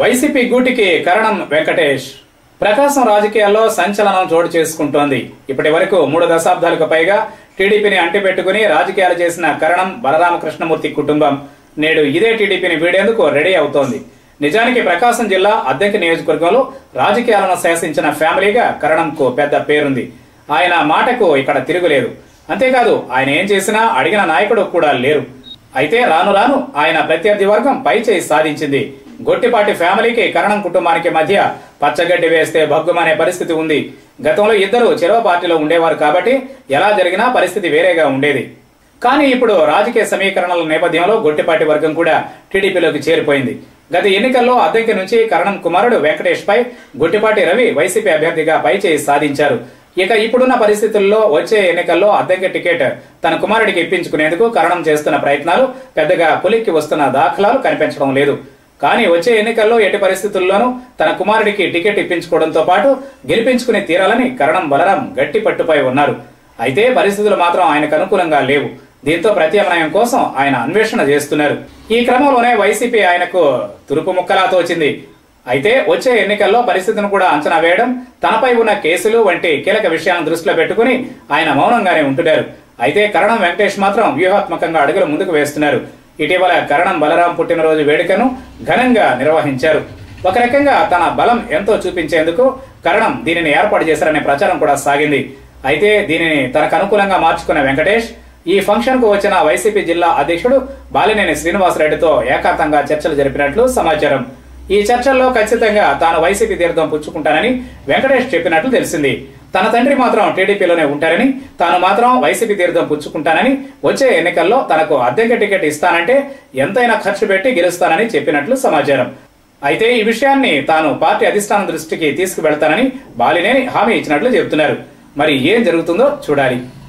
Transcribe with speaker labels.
Speaker 1: YCP గూటికి కరణం వెంకటేష్ ప్రకాశం రాజకీయాల్లో సంచలనం చోటు చేసుకుంటోంది ఇప్పటి వరకు మూడు దశాబ్దాలకు పైగా టీడీపీని అంటిపెట్టుకుని రాజకీయాలు చేసిన కరణం బలరామకృష్ణమూర్తి కుటుంబం నేడు ఇదే టీడీపీని వీడేందుకు రెడీ అవుతోంది నిజానికి ప్రకాశం జిల్లా అద్దెకి నియోజకవర్గంలో రాజకీయాలను శాసించిన ఫ్యామిలీగా కరణంకు పెద్ద పేరుంది ఆయన మాటకు ఇక్కడ తిరుగులేదు అంతేకాదు ఆయన ఏం చేసినా అడిగిన నాయకుడు కూడా లేరు అయితే రాను రాను ఆయన ప్రత్యర్థి వర్గం పైచేయి సాధించింది గొట్టిపాటి ఫ్యామిలీకి కరణం కుటుంబానికి మధ్య పచ్చగడ్డి వేస్తే భగ్గుమనే పరిస్థితి ఉంది గతంలో ఇద్దరు చెరవ పార్టీలో ఉండేవారు కాబట్టి ఎలా జరిగినా పరిస్థితి వేరేగా ఉండేది కానీ ఇప్పుడు రాజకీయ సమీకరణల నేపథ్యంలో గొట్టిపాటి వర్గం కూడా టీడీపీలోకి చేరిపోయింది గత ఎన్నికల్లో అద్దెంకి నుంచి కరణం కుమారుడు వెంకటేష్ పై గొట్టిపాటి రవి వైసీపీ అభ్యర్థిగా పైచేయి సాధించారు ఇక ఇప్పుడున్న పరిస్థితుల్లో వచ్చే ఎన్నికల్లో అద్దెకి టికెట్ తన కుమారుడికి ఇప్పించుకునేందుకు కరణం చేస్తున్న ప్రయత్నాలు పెద్దగా పులిక్కి వస్తున్న దాఖలాలు కనిపించడం లేదు కానీ వచ్చే ఎన్నికల్లో ఎట్టి పరిస్థితుల్లోనూ తన కుమారుడికి టికెట్ ఇప్పించుకోవడంతో పాటు గెలిపించుకుని తీరాలని కరణం బలరాం గట్టి పట్టుపై ఉన్నారు అయితే పరిస్థితులు మాత్రం ఆయనకు అనుకూలంగా లేవు దీంతో ప్రత్యామ్నాయం కోసం ఆయన అన్వేషణ చేస్తున్నారు ఈ క్రమంలోనే వైసీపీ ఆయనకు తురుపు ముక్కలా తోచింది అయితే వచ్చే ఎన్నికల్లో పరిస్థితిని కూడా అంచనా వేయడం తనపై ఉన్న కేసులు వంటి కీలక విషయాలను దృష్టిలో పెట్టుకుని ఆయన మౌనంగానే ఉంటున్నారు అయితే కరణం వెంకటేష్ మాత్రం వ్యూహాత్మకంగా అడుగులు ముందుకు వేస్తున్నారు ఇటీవల కరణం బలరాం పుట్టినరోజు వేడుకను ఘనంగా నిర్వహించారు ఒక రకంగా తన బలం ఎంతో చూపించేందుకు కరణం దీనిని ఏర్పాటు చేశారనే ప్రచారం కూడా సాగింది అయితే దీనిని తనకు అనుకూలంగా మార్చుకున్న వెంకటేష్ ఈ ఫంక్షన్ కు వచ్చిన వైసీపీ జిల్లా అధ్యక్షుడు బాలినేని శ్రీనివాసరెడ్డితో ఏకాంతంగా చర్చలు జరిపినట్లు సమాచారం ఈ చర్చల్లో ఖచ్చితంగా తాను వైసీపీ తీర్థం పుచ్చుకుంటానని వెంకటేష్ చెప్పినట్లు తెలిసింది తన తండ్రి మాత్రం టీడీపీలోనే ఉంటారని తాను మాత్రం వైసీపీ తీర్థం పుచ్చుకుంటానని వచ్చే ఎన్నికల్లో తనకు అద్దెకి టికెట్ ఇస్తానంటే ఎంతైనా ఖర్చు పెట్టి గెలుస్తానని చెప్పినట్లు సమాచారం అయితే ఈ విషయాన్ని తాను పార్టీ అధిష్టానం దృష్టికి తీసుకువెళ్తానని బాలినేని హామీ ఇచ్చినట్లు చెబుతున్నారు మరి ఏం జరుగుతుందో చూడాలి